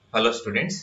hello students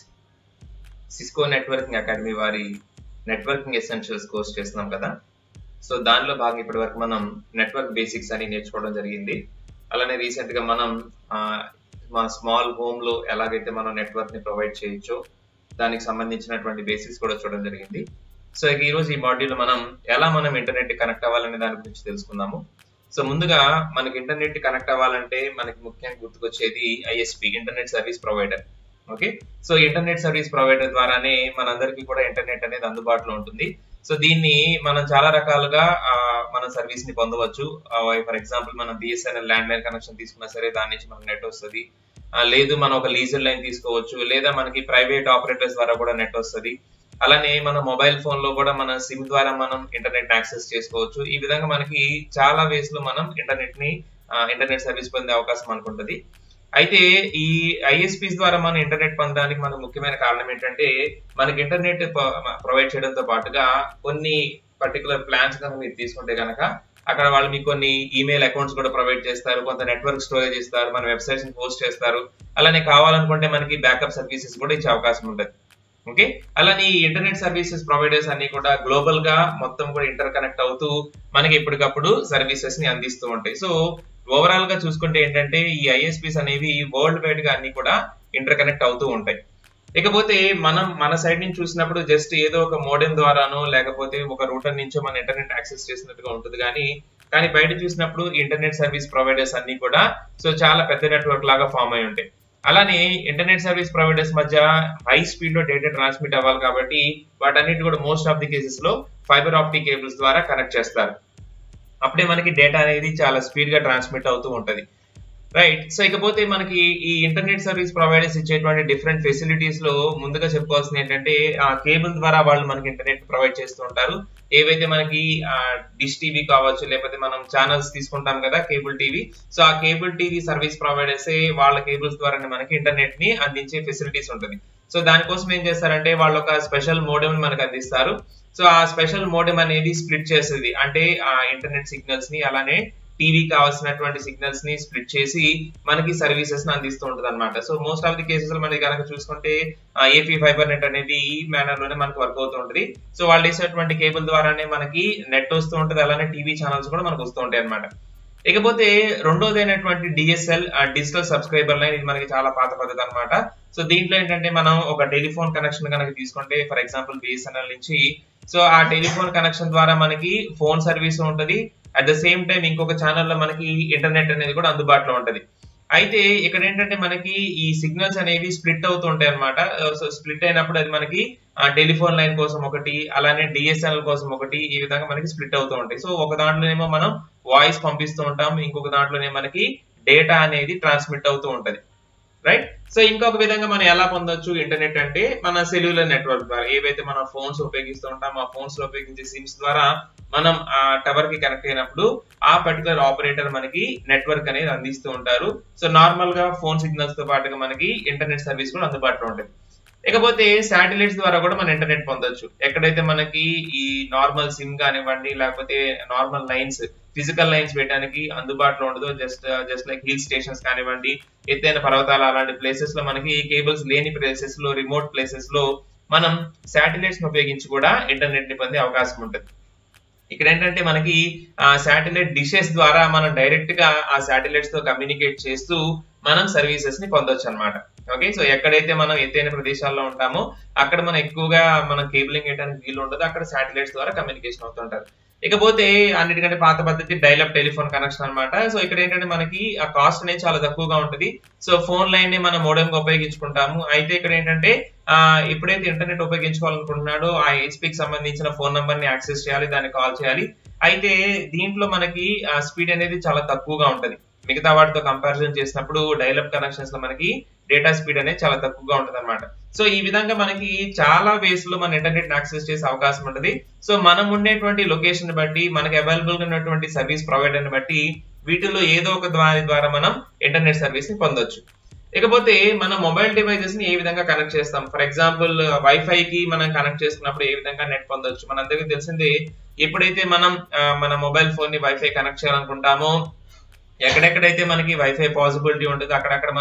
Cisco networking academy వారి networking essentials course చేస్తున్నాం కదా సో దానిలో భాగంగా ఇప్పటి వరకు మనం నెట్వర్క్ బేసిక్స్ అని నేర్చుకోవడం జరిగింది అలానే రీసెంట్ గా మనం ఆ, మా స్మాల్ హోమ్ లో ఎలాగైతే మనం నెట్వర్క్ ని ప్రొవైడ్ చేయొచ్చో దానికి సంబంధించినటువంటి బేసిక్స్ కూడా చూడడం జరిగింది సో ఇక ఈ రోజు ఈ మాడ్యూల్ మనం ఎలా మనం ఇంటర్నెట్ కనెక్ట్ అవ్వాలనే దాని గురించి తెలుసుకుందాము సో ముందుగా మనకి ఇంటర్నెట్ కనెక్ట్ అవ్వాలంటే మనకి ముఖ్యంగా గుర్తుకొచ్చేది ISP internet service provider okay so internet service provider ద్వారానే మనందరికీ కూడా ఇంటర్నెట్ అనేది అందుబాటులో ఉంటుంది సో దీన్ని మనం చాలా రకాలుగా ఆ, మన సర్వీస్ ని పొందవచ్చు ఫర్ ఎగ్జాంపుల్ మనం బిఎస్ఎన్ఎల్ ల్యాండ్ లైన్ కనెక్షన్ తీసుకున్నా సరే దాని నుంచి మనకు నెట్ వస్తుంది ఆ, లేదు మనం ఒక లీజర్ లైన్ తీసుకోవచ్చు లేదా మనకి ప్రైవేట్ ఆపరేటర్స్ ద్వారా కూడా నెట్ వస్తుంది అలానే మన మొబైల్ ఫోన్ లో కూడా మన సిమ్ ద్వారా మనం ఇంటర్నెట్ యాక్సెస్ చేసుకోవచ్చు ఈ విధంగా మనకి చాలా వేస్ లో మనం ఇంటర్నెట్ ని ఆ, ఇంటర్నెట్ సర్వీస్ పొందే అవకాశం మనకు ఉంటుంది అయితే ఈ ఐఎస్పీస్ ద్వారా మనం ఇంటర్నెట్ పొందడానికి మనకు ముఖ్యమైన కారణం ఏంటంటే మనకి ఇంటర్నెట్ ప్రొవైడ్ చేయడంతో పాటుగా కొన్ని పర్టికులర్ ప్లాన్స్ కనుక మీరు తీసుకుంటే కనుక అక్కడ వాళ్ళు మీకు కొన్ని ఈమెయిల్ అకౌంట్స్ కూడా ప్రొవైడ్ చేస్తారు కొంత నెట్వర్క్ స్టోరేజ్ ఇస్తారు మన వెబ్సైట్స్ ని పోస్ట్ చేస్తారు అలానే కావాలనుకుంటే మనకి బ్యాకప్ సర్వీసెస్ కూడా ఇచ్చే అవకాశం ఉంటుంది ఓకే అలానే ఈ ఇంటర్నెట్ సర్వీసెస్ ప్రొవైడర్స్ అన్ని కూడా గ్లోబల్ గా మొత్తం కూడా ఇంటర్ కనెక్ట్ అవుతూ మనకి ఎప్పటికప్పుడు సర్వీసెస్ ని అందిస్తూ ఉంటాయి సో ఓవరాల్ గా చూసుకుంటే ఏంటంటే ఈ ఐఎస్పీస్ అనేవి వరల్డ్ వైడ్ గా అన్ని కూడా ఇంటర్ కనెక్ట్ అవుతూ ఉంటాయి ఇకపోతే మనం మన సైడ్ నుంచి చూసినప్పుడు జస్ట్ ఏదో ఒక మోడెం ద్వారానో లేకపోతే ఒక రూటర్ నుంచో మన ఇంటర్నెట్ యాక్సెస్ చేసినట్టుగా ఉంటుంది కానీ కానీ బయట చూసినప్పుడు ఇంటర్నెట్ సర్వీస్ ప్రొవైడర్స్ అన్ని కూడా సో చాలా పెద్ద నెట్వర్క్ లాగా ఫామ్ అయి ఉంటాయి అలానే ఇంటర్నెట్ సర్వీస్ ప్రొవైడర్స్ మధ్య హై స్పీడ్ లో డేటా ట్రాన్స్మిట్ అవ్వాలి కాబట్టి వాటన్నిటి కూడా మోస్ట్ ఆఫ్ ది కేసెస్ లో ఫైబర్ ఆప్టిక్ కేబుల్స్ ద్వారా కనెక్ట్ చేస్తారు అప్పుడే మనకి డేటా అనేది చాలా స్పీడ్ గా ట్రాన్స్మిట్ అవుతూ ఉంటది రైట్ సో ఇకపోతే మనకి ఈ ఇంటర్నెట్ సర్వీస్ ప్రొవైడర్స్ ఇచ్చేటువంటి డిఫరెంట్ ఫెసిలిటీస్ లో ముందుగా చెప్పుకోవాల్సింది ఏంటంటే ఆ కేబుల్ ద్వారా వాళ్ళు మనకి ఇంటర్నెట్ ప్రొవైడ్ చేస్తూ ఉంటారు ఏవైతే మనకి డిష్ టీవీ కావచ్చు లేకపోతే మనం ఛానల్స్ తీసుకుంటాం కదా కేబుల్ టీవీ సో ఆ కేబుల్ టీవీ సర్వీస్ ప్రొవైడర్స్ వాళ్ళ కేబుల్స్ ద్వారానే మనకి ఇంటర్నెట్ ని అందించే ఫెసిలిటీస్ ఉంటుంది సో దానికోసం ఏం చేస్తారంటే వాళ్ళు ఒక స్పెషల్ మోడెం మనకు అందిస్తారు సో ఆ స్పెషల్ మోడెం అనేది స్ప్లిట్ చేసేది అంటే ఆ ఇంటర్నెట్ సిగ్నల్స్ ని అలానే టీవీ కావాల్సినటువంటి సిగ్నల్స్ ని స్ప్లిట్ చేసి మనకి సర్వీసెస్ ని అందిస్తూ ఉంటుంది అనమాట so most of the cases మనకి కనుక చూసుకుంటే ఏపీ ఫైబర్ నెట్ అనేది ఈ మేనర్ లోనే మనకి వర్క్ అవుతూ ఉంటుంది సో వాళ్ళు వేసేటువంటి కేబుల్ ద్వారానే మనకి నెట్ వస్తూ ఉంటుంది అలానే టీవీ ఛానల్స్ కూడా మనకు వస్తూ ఉంటాయి అనమాట ఇకపోతే రెండోది అయినటువంటి డిఎస్ఎల్ డిజిటల్ సబ్స్క్రైబర్ లైన్ ఇది మనకి చాలా పాత పద్ధతి అనమాట సో దీంట్లో ఏంటంటే మనం ఒక టెలిఫోన్ కనెక్షన్ కనుక తీసుకుంటే ఫర్ ఎగ్జాంపుల్ బిఎస్ఎన్ఎల్ నుంచి సో ఆ టెలిఫోన్ కనెక్షన్ ద్వారా మనకి ఫోన్ సర్వీస్ ఉంటది అట్ ద సేమ్ టైం ఇంకొక ఛానల్లో మనకి ఇంటర్నెట్ అనేది కూడా అందుబాటులో ఉంటది అయితే ఇక్కడ ఏంటంటే మనకి ఈ సిగ్నల్స్ అనేవి స్ప్లిట్ అవుతూ ఉంటాయి అనమాట సో స్ప్లిట్ అయినప్పుడు అది మనకి టెలిఫోన్ లైన్ కోసం ఒకటి అలానే డిఎస్ఎన్ఎల్ కోసం ఒకటి ఈ విధంగా మనకి స్ప్లిట్ అవుతూ ఉంటాయి సో ఒక దాంట్లోనేమో మనం వాయిస్ పంపిస్తూ ఉంటాం ఇంకొక దాంట్లోనే మనకి డేటా అనేది ట్రాన్స్మిట్ అవుతూ ఉంటది రైట్ సో ఇంకొక విధంగా మనం ఎలా పొందొచ్చు ఇంటర్నెట్ అంటే మన సెల్యులర్ నెట్వర్క్ ద్వారా ఏవైతే మనం ఫోన్స్ ఉపయోగిస్తూ ఉంటాం ఆ ఫోన్స్ లో ఉపయోగించే సిమ్స్ ద్వారా మనం ఆ టవర్ కి కనెక్ట్ అయినప్పుడు ఆ పర్టికులర్ ఆపరేటర్ మనకి నెట్వర్క్ అనేది అందిస్తూ ఉంటారు సో నార్మల్ గా ఫోన్ సిగ్నల్స్ తో పాటుగా మనకి ఇంటర్నెట్ సర్వీస్ కూడా అందుబాటులో ఉంటుంది ఇకపోతే శాటిలైట్స్ ద్వారా కూడా మనం ఇంటర్నెట్ పొందొచ్చు ఎక్కడైతే మనకి ఈ నార్మల్ సిమ్ కానివ్వండి లేకపోతే నార్మల్ లైన్స్ ఫిజికల్ లైన్స్ వేయడానికి అందుబాటులో ఉండదు just just like hill stations కానివ్వండి ఎత్తైన పర్వతాలు అలాంటి ప్లేసెస్ లో మనకి కేబుల్స్ లేని ప్లేసెస్ లో రిమోట్ ప్లేసెస్ లో మనం శాటిలైట్స్ ఉపయోగించి కూడా ఇంటర్నెట్ ని పొందే అవకాశం ఉంటుంది ఇక్కడ ఏంటంటే మనకి ఆ శాటిలైట్ డిషెస్ ద్వారా మనం డైరెక్ట్ గా ఆ శాటిలైట్స్ తో కమ్యూనికేట్ చేస్తూ మనం సర్వీసెస్ ని పొందొచ్చు అనమాట ఓకే సో ఎక్కడైతే మనం ఎత్తైన ప్రదేశాల్లో ఉంటామో అక్కడ మనం ఎక్కువగా మనం కేబులింగ్ వేయడానికి వీలు ఉండదు అక్కడ శాటిలైట్స్ ద్వారా కమ్యూనికేషన్ అవుతుంటారు ఇకపోతే అన్నిటికంటే పాత పద్ధతి డైలప్ టెలిఫోన్ కనెక్షన్ అనమాట సో ఇక్కడ ఏంటంటే మనకి ఆ కాస్ట్ అనేది చాలా తక్కువగా ఉంటుంది సో ఫోన్ లైన్ ని మనం మోడెం గా ఉపయోగించుకుంటాము అయితే ఇక్కడ ఏంటంటే ఆ ఎప్పుడైతే ఇంటర్నెట్ ఉపయోగించుకోవాలనుకుంటున్నాడో ఆ హెచ్పికి సంబంధించిన ఫోన్ నంబర్ ని యాక్సెస్ చేయాలి దాన్ని కాల్ చేయాలి అయితే దీంట్లో మనకి ఆ స్పీడ్ అనేది చాలా తక్కువగా ఉంటది మిగతా వాటితో కంపారిజన్ చేసినప్పుడు డైలప్ కనెక్షన్స్ లో మనకి డేటా స్పీడ్ అనేది చాలా తక్కువగా ఉంటుంది అనమాట సో ఈ విధంగా మనకి చాలా వేస్ లో మన ఇంటర్నెట్ యాక్సెస్ చేసే అవకాశం ఉంటుంది సో మనం ఉండేటువంటి లొకేషన్ బట్టి మనకి అవైలబుల్ గా ఉన్నటువంటి సర్వీస్ ప్రొవైడర్ ని బట్టి వీటిలో ఏదో ఒక దాని ద్వారా మనం ఇంటర్నెట్ సర్వీస్ ని పొందొచ్చు ఇకపోతే మన మొబైల్ డివైజెస్ ని ఏ విధంగా కనెక్ట్ చేస్తాం ఫర్ ఎగ్జాంపుల్ వైఫై కి మనం కనెక్ట్ చేసుకున్నప్పుడు ఏ విధంగా నెట్ పొందొచ్చు మనందరికీ తెలిసిందే ఎప్పుడైతే మనం ఆ, మన మొబైల్ ఫోన్ ని వైఫై కనెక్ట్ చేయాలనుకుంటామో ఎక్కడెక్కడైతే మనకి వైఫై పాసిబిలిటీ ఉంటుందో అక్కడక్కడ మనం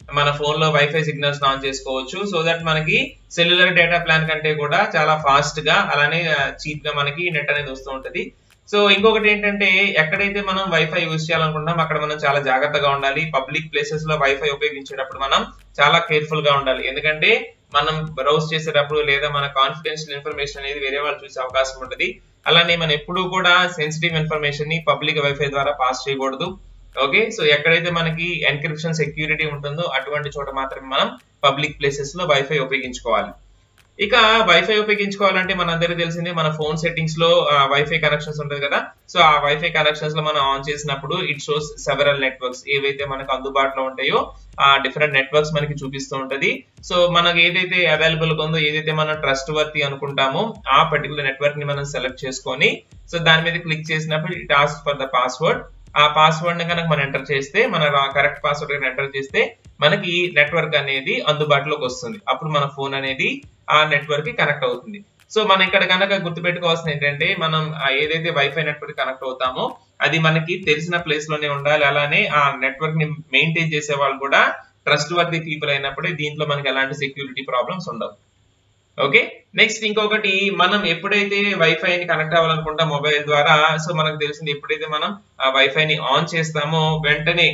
మన ఫోన్ లో వైఫై సిగ్నల్స్ ఆన్ చేసుకోవచ్చు సో దట్ మనకి సెల్యులర్ డేటా ప్లాన్ కంటే కూడా చాలా ఫాస్ట్ గా అలానే చీప్ గా మనకి నెట్ అనేది వస్తూ ఉంటది సో ఇంకొకటి ఏంటంటే ఎక్కడైతే మనం వైఫై యూజ్ చేయాలనుకుంటాం అక్కడ మనం చాలా జాగ్రత్తగా ఉండాలి పబ్లిక్ ప్లేసెస్ లో వైఫై ఉపయోగించేటప్పుడు మనం చాలా కేర్ఫుల్ గా ఉండాలి ఎందుకంటే మనం బ్రౌజ్ చేసేటప్పుడు లేదా మన కాన్ఫిడెన్షియల్ ఇన్ఫర్మేషన్ అనేది వేరే వాళ్ళు చూసే అవకాశం ఉంటుంది అలానే మనం ఎప్పుడూ కూడా సెన్సిటివ్ ఇన్ఫర్మేషన్ ని పబ్లిక్ వైఫై ద్వారా పాస్ చేయకూడదు ఓకే సో ఎక్కడైతే మనకి ఎన్క్రిప్షన్ సెక్యూరిటీ ఉంటుందో అటువంటి చోట మాత్రమే మనం పబ్లిక్ ప్లేసెస్ లో వైఫై ఉపయోగించుకోవాలి ఇక వైఫై ఉపయోగించుకోవాలంటే మన అందరికీ తెలిసిందే మన ఫోన్ సెట్టింగ్స్ లో వైఫై కనెక్షన్స్ ఉంటుంది కదా సో ఆ వైఫై కనెక్షన్స్ లో మనం ఆన్ చేసినప్పుడు ఇట్ షోస్ సెవరల్ నెట్వర్క్స్ ఏవైతే మనకు అందుబాటులో ఉంటాయో ఆ డిఫరెంట్ నెట్వర్క్స్ మనకి చూపిస్తూ ఉంటది సో మనకి ఏదైతే అవైలబుల్ ఉందో ఏదైతే మనం ట్రస్ట్ వర్తి అనుకుంటామో ఆ పర్టికులర్ నెట్వర్క్ ని మనం సెలెక్ట్ చేసుకొని సో దాని మీద క్లిక్ చేసినప్పుడు it ask for the password ఆ పాస్వర్డ్ ని కనుక మనం ఎంటర్ చేస్తే మన కరెక్ట్ పాస్వర్డ్ ఎంటర్ చేస్తే మనకి నెట్వర్క్ అనేది అందుబాటులోకి వస్తుంది అప్పుడు మన ఫోన్ అనేది ఆ నెట్వర్క్ కి కనెక్ట్ అవుతుంది సో మనం ఇక్కడ కనుక గుర్తుపెట్టుకోవాల్సింది ఏంటంటే మనం ఏదైతే వైఫై నెట్వర్క్ కనెక్ట్ అవుతామో అది మనకి తెలిసిన ప్లేస్ లోనే ఉండాలి అలానే ఆ నెట్వర్క్ ని మెయింటైన్ చేసే వాళ్ళు కూడా ట్రస్ట్ వర్ది పీపుల్ అయినప్పుడే దీంట్లో మనకి ఎలాంటి సెక్యూరిటీ ప్రాబ్లమ్స్ ఉండవు ఓకే నెక్స్ట్ ఇంకొకటి మనం ఎప్పుడైతే వైఫై ని కనెక్ట్ అవ్వాలనుకుంటాం మొబైల్ ద్వారా సో మనకు తెలిసింది ఎప్పుడైతే మనం ఆ వైఫై ని ఆన్ చేస్తామో వెంటనే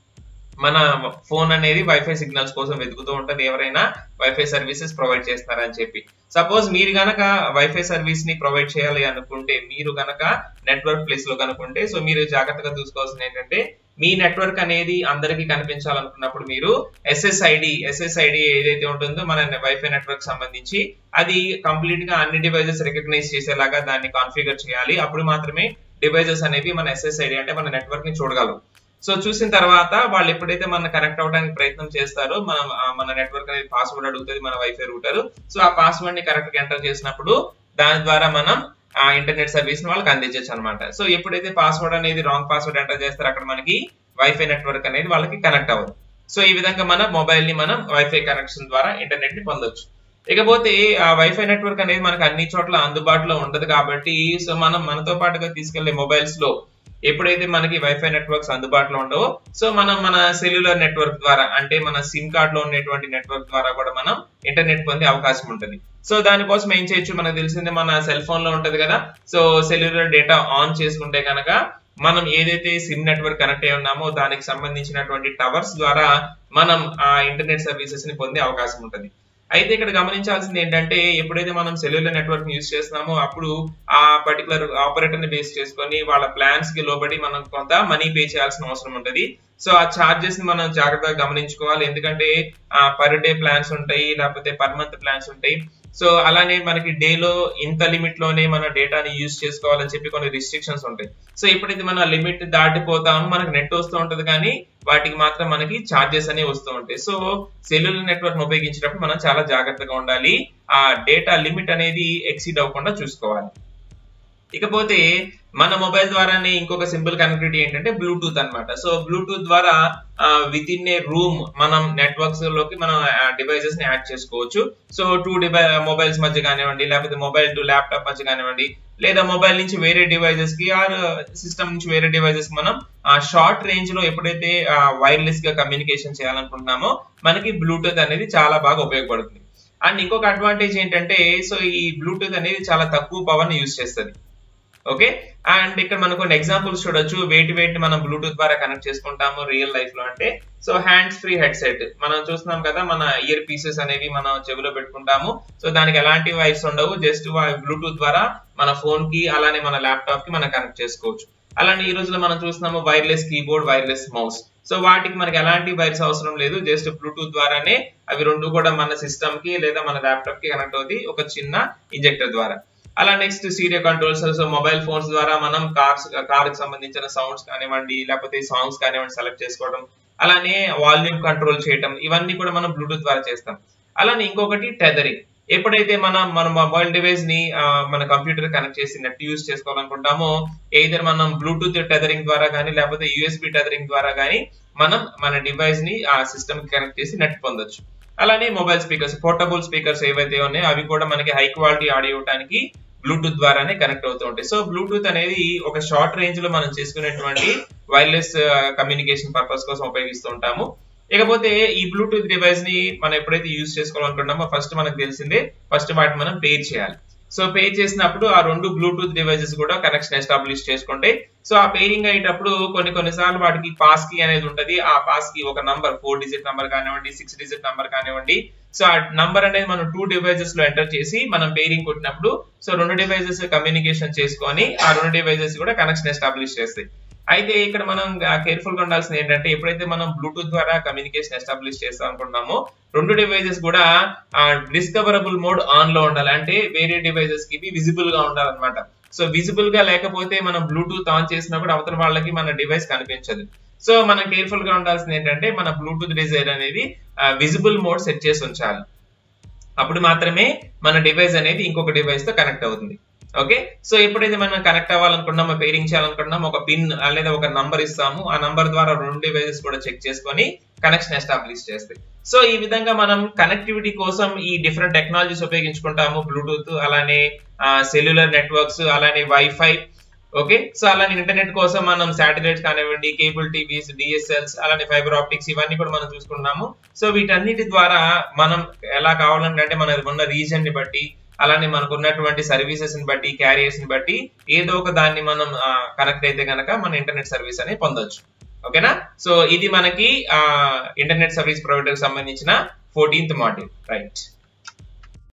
మన ఫోన్ అనేది వైఫై సిగ్నల్స్ కోసం వెతుకుతూ ఉంటుంది ఎవరైనా వైఫై సర్వీసెస్ ప్రొవైడ్ చేస్తున్నారని చెప్పి సపోజ్ మీరు గనక వైఫై సర్వీస్ ని ప్రొవైడ్ చేయాలి అనుకుంటే మీరు గనక నెట్వర్క్ ప్లేస్ లో కనుకుంటే సో మీరు జాగ్రత్తగా చూసుకోవాల్సింది ఏంటంటే మీ నెట్వర్క్ అనేది అందరికీ కనిపించాలనుకున్నప్పుడు మీరు ఎస్ఎస్ఐడి ఎస్ఎస్ఐడి ఏదైతే ఉంటుందో మన వైఫై నెట్వర్క్ సంబంధించి అది కంప్లీట్ గా అన్ని డివైజెస్ రికగ్నైజ్ చేసేలాగా దాన్ని కాన్ఫిగర్ చేయాలి అప్పుడు మాత్రమే డివైజెస్ అనేవి మన ఎస్ఎస్ఐడి అంటే మన నెట్వర్క్ ని చూడగలవు సో చూసిన తర్వాత వాళ్ళు ఎప్పుడైతే మన కనెక్ట్ అవడానికి ప్రయత్నం చేస్తారో మన మన నెట్వర్క్ అనేది పాస్వర్డ్ అడుగుతుంది మన వైఫై రూటర్ సో ఆ పాస్వర్డ్ ని కరెక్ట్ గా ఎంటర్ చేసినప్పుడు దాని ద్వారా మనం ఆ ఇంటర్నెట్ సర్వీస్ ని వాళ్ళకి అందించవచ్చు అనమాట సో ఎప్పుడైతే పాస్వర్డ్ అనేది రాంగ్ పాస్వర్డ్ ఎంటర్ చేస్తారో అక్కడ మనకి వైఫై నెట్వర్క్ అనేది వాళ్ళకి కనెక్ట్ అవ్వదు సో ఈ విధంగా మన మొబైల్ ని మనం వైఫై కనెక్షన్ ద్వారా ఇంటర్నెట్ ని పొందొచ్చు ఇకపోతే ఆ వైఫై నెట్వర్క్ అనేది మనకు అన్ని చోట్ల అందుబాటులో ఉండదు కాబట్టి సో మనం మనతో పాటుగా తీసుకెళ్లే మొబైల్స్ లో ఎప్పుడైతే మనకి వైఫై నెట్వర్క్స్ అందుబాటులో ఉండవో సో మనం మన సెల్యులర్ నెట్వర్క్ ద్వారా అంటే మన సిమ్ కార్డ్ లో ఉన్నటువంటి నెట్వర్క్ ద్వారా కూడా మనం ఇంటర్నెట్ పొందే అవకాశం ఉంటుంది సో దానికోసం ఏం చేయొచ్చు మనకు తెలిసిందే మన సెల్ ఫోన్ లో ఉంటది కదా సో సెల్యులర్ డేటా ఆన్ చేసుకుంటే కనుక మనం ఏదైతే సిమ్ నెట్వర్క్ కనెక్ట్ అయి ఉన్నామో దానికి సంబంధించినటువంటి టవర్స్ ద్వారా మనం ఆ ఇంటర్నెట్ సర్వీసెస్ ని పొందే అవకాశం ఉంటుంది అయితే ఇక్కడ గమనించాల్సింది ఏంటంటే ఎప్పుడైతే మనం సెల్యులర్ నెట్వర్క్ యూజ్ చేస్తున్నామో అప్పుడు ఆ పర్టికులర్ ఆపరేటర్ ని బేస్ చేసుకొని వాళ్ళ ప్లాన్స్ కి లోబడి మనం కొంత మనీ పే చేయాల్సిన అవసరం ఉంటుంది సో ఆ చార్జెస్ ని మనం జాగ్రత్తగా గమనించుకోవాలి ఎందుకంటే పర్ డే ప్లాన్స్ ఉంటాయి లేకపోతే పర్ మంత్ ప్లాన్స్ ఉంటాయి సో అలానే మనకి డేలో ఇంత లిమిట్ లోనే మన డేటాని యూజ్ చేసుకోవాలని చెప్పి కొన్ని రిస్ట్రిక్షన్స్ ఉంటాయి సో ఎప్పుడైతే మనం లిమిట్ దాటిపోతామో మనకి నెట్ వస్తూ ఉంటది కానీ వాటికి మాత్రం మనకి ఛార్జెస్ అనేవి వస్తూ ఉంటాయి సో సెల్యులర్ నెట్వర్క్ ఉపయోగించేటప్పుడు మనం చాలా జాగ్రత్తగా ఉండాలి ఆ డేటా లిమిట్ అనేది ఎక్సీడ్ అవ్వకుండా చూసుకోవాలి ఇకపోతే మన మొబైల్ ద్వారానే ఇంకొక సింపుల్ కనెక్టివిటీ ఏంటంటే బ్లూటూత్ అనమాట సో బ్లూటూత్ ద్వారా విత్ ఇన్ ఏ రూమ్ మనం నెట్వర్క్స్ లోకి మనం డివైజెస్ ని యాడ్ చేసుకోవచ్చు సో టూ డివై మొబైల్స్ మధ్య కానివ్వండి లేకపోతే మొబైల్ టు ల్యాప్టాప్ మధ్య కానివ్వండి లేదా మొబైల్ నుంచి వేరే డివైజెస్ కి ఆర్ సిస్టమ్ నుంచి వేరే డివైజెస్ మనం ఆ షార్ట్ రేంజ్ లో ఎప్పుడైతే వైర్లెస్ గా కమ్యూనికేషన్ చేయాలనుకుంటున్నామో మనకి బ్లూటూత్ అనేది చాలా బాగా ఉపయోగపడుతుంది అండ్ ఇంకొక అడ్వాంటేజ్ ఏంటంటే సో ఈ బ్లూటూత్ అనేది చాలా తక్కువ పవర్ ని యూజ్ చేస్తుంది ఓకే అండ్ ఇక్కడ మనకు కొన్ని ఎగ్జాంపుల్స్ చూడొచ్చు వేటి వేటిని మనం బ్లూటూత్ ద్వారా కనెక్ట్ చేసుకుంటాము రియల్ లైఫ్ లో అంటే సో హ్యాండ్స్ ఫ్రీ హెడ్సెట్ మనం చూస్తున్నాం కదా మన ఇయర్ పీసెస్ అనేవి మనం చెవిలో పెట్టుకుంటాము సో దానికి ఎలాంటి వైర్స్ ఉండవు జస్ట్ బ్లూటూత్ ద్వారా మన ఫోన్ కి అలానే మన ల్యాప్టాప్ కి మనం కనెక్ట్ చేసుకోవచ్చు అలానే ఈ రోజులో మనం చూస్తున్నాము wireless keyboard wireless mouse so వాటికి మనకి ఎలాంటి వైర్స్ అవసరం లేదు జస్ట్ బ్లూటూత్ ద్వారానే అవి రెండు కూడా మన సిస్టమ్ కి లేదా మన ల్యాప్టాప్ కి కనెక్ట్ అవుతాయి ఒక చిన్న ఇంజెక్టర్ ద్వారా అలా నెక్స్ట్ సీరియో కంట్రోల్స్ సో మొబైల్ ఫోన్స్ ద్వారా మనం కార్స్ కార్ కి సంబంధించిన సౌండ్స్ కానివ్వండి లేకపోతే సాంగ్స్ కానివ్వండి సెలెక్ట్ చేసుకోవడం అలానే వాల్యూమ్ కంట్రోల్ చేయడం ఇవన్నీ కూడా మనం బ్లూటూత్ ద్వారా చేస్తాం అలానే ఇంకొకటి టెదరింగ్ ఎప్పుడైతే మనం మన మొబైల్ డివైస్ ని మన కంప్యూటర్ కనెక్ట్ చేసి నెట్ యూస్ చేసుకోవాలనుకుంటామో ఏదర్ మనం బ్లూటూత్ టెదరింగ్ ద్వారా కానీ లేకపోతే యూఎస్బి టెదరింగ్ ద్వారా కానీ మనం మన డివైస్ ని ఆ సిస్టమ్ కి కనెక్ట్ చేసి నెట్ పొందొచ్చు అలానే మొబైల్ స్పీకర్స్ పోర్టబుల్ స్పీకర్స్ ఏవైతే ఉన్నాయో అవి కూడా మనకి హై క్వాలిటీ ఆడియో ఇవ్వడానికి బ్లూటూత్ ద్వారానే కనెక్ట్ అవుతూ ఉంటాయి సో బ్లూటూత్ అనేది ఒక షార్ట్ రేంజ్ లో మనం చేసుకునేటువంటి వైర్లెస్ కమ్యూనికేషన్ పర్పస్ కోసం ఉపయోగిస్తూ ఉంటాము ఇకపోతే ఈ బ్లూటూత్ డివైస్ ని మనం ఎప్పుడైతే యూజ్ చేసుకోవాలనుకుంటున్నామో ఫస్ట్ మనకు తెలిసిందే ఫస్ట్ వాటిని మనం పేర్ చేయాలి సో పేర్ చేసినప్పుడు ఆ రెండు బ్లూటూత్ డివైసెస్ కూడా కనెక్షన్ ఎస్టాబ్లిష్ చేసుకుంటే సో ఆ పేరింగ్ అయ్యేటప్పుడు కొన్ని కొన్నిసార్లు వాటికి పాస్ కీ అనేది ఉంటది ఆ పాస్ కీ ఒక నంబర్ ఫోర్ డిజిట్ నంబర్ కానివ్వండి సిక్స్ డిజిట్ నంబర్ కానివ్వండి సో ఆ నంబర్ అనేది మనం టూ డివైజెస్ లో ఎంటర్ చేసి మనం పేరింగ్ కొట్టినప్పుడు సో రెండు డివైజెస్ కమ్యూనికేషన్ చేసుకొని ఆ రెండు డివైజెస్ కూడా కనెక్షన్ ఎస్టాబ్లిష్ చేస్తాయి అయితే ఇక్కడ మనం కేర్ఫుల్ గా ఉండాల్సింది ఏంటంటే ఎప్పుడైతే మనం బ్లూటూత్ ద్వారా కమ్యూనికేషన్ ఎస్టాబ్లిష్ చేస్తాం అనుకుంటున్నామో రెండు డివైజెస్ కూడా డిస్కవరబుల్ మోడ్ ఆన్ లో ఉండాలి అంటే వేరే డివైజెస్ కి విజిబుల్ గా ఉండాలన్నమాట సో విజిబుల్ గా లేకపోతే మనం బ్లూటూత్ ఆన్ చేసినప్పుడు అవతల వాళ్ళకి మన డివైస్ కనిపించదు సో మనం కేర్ఫుల్ గా ఉండాల్సింది ఏంటంటే మన బ్లూటూత్ డిజైర్ అనేది విజిబుల్ మోడ్ సెట్ చేసి ఉంచాలి అప్పుడు మాత్రమే మన డివైస్ అనేది ఇంకొక డివైస్ తో కనెక్ట్ అవుతుంది ఓకే సో ఎప్పుడైతే మనం కనెక్ట్ అవ్వాలనుకుంటున్నామో పేరింగ్ చేయాలనుకుంటున్నామో ఒక పిన్ లేదా ఒక నంబర్ ఇస్తాము ఆ నంబర్ ద్వారా రెండు డివైజెస్ కూడా చెక్ చేసుకొని కనెక్షన్ ఎస్టాబ్లిష్ చేస్తాయి సో ఈ విధంగా మనం కనెక్టివిటీ కోసం ఈ డిఫరెంట్ టెక్నాలజీస్ ఉపయోగించుకుంటాము బ్లూటూత్ అలానే సెల్యులర్ నెట్వర్క్స్ అలానే వైఫై ఓకే సో అలానే ఇంటర్నెట్ కోసం మనం శాటిలైట్స్ కానివ్వండి కేబుల్ టీవీస్ డిఎస్ఎల్స్ అలానే ఫైబర్ ఆప్టిక్స్ ఇవన్నీ కూడా మనం చూసుకున్నాము సో వీటన్నిటి ద్వారా మనం ఎలా కావాలంటే అంటే మన ఉన్న రీజన్ ని బట్టి అలానే మనకు ఉన్నటువంటి సర్వీసెస్ ని బట్టి క్యారియర్స్ ని బట్టి ఏదో ఒక దాన్ని మనం కనెక్ట్ అయితే కనుక మన ఇంటర్నెట్ సర్వీస్ అనేది పొందొచ్చు ఓకేనా సో ఇది మనకి ఇంటర్నెట్ సర్వీస్ ప్రొవైడర్ సంబంధించిన ఫోర్టీన్త్ మాడ్యూల్ రైట్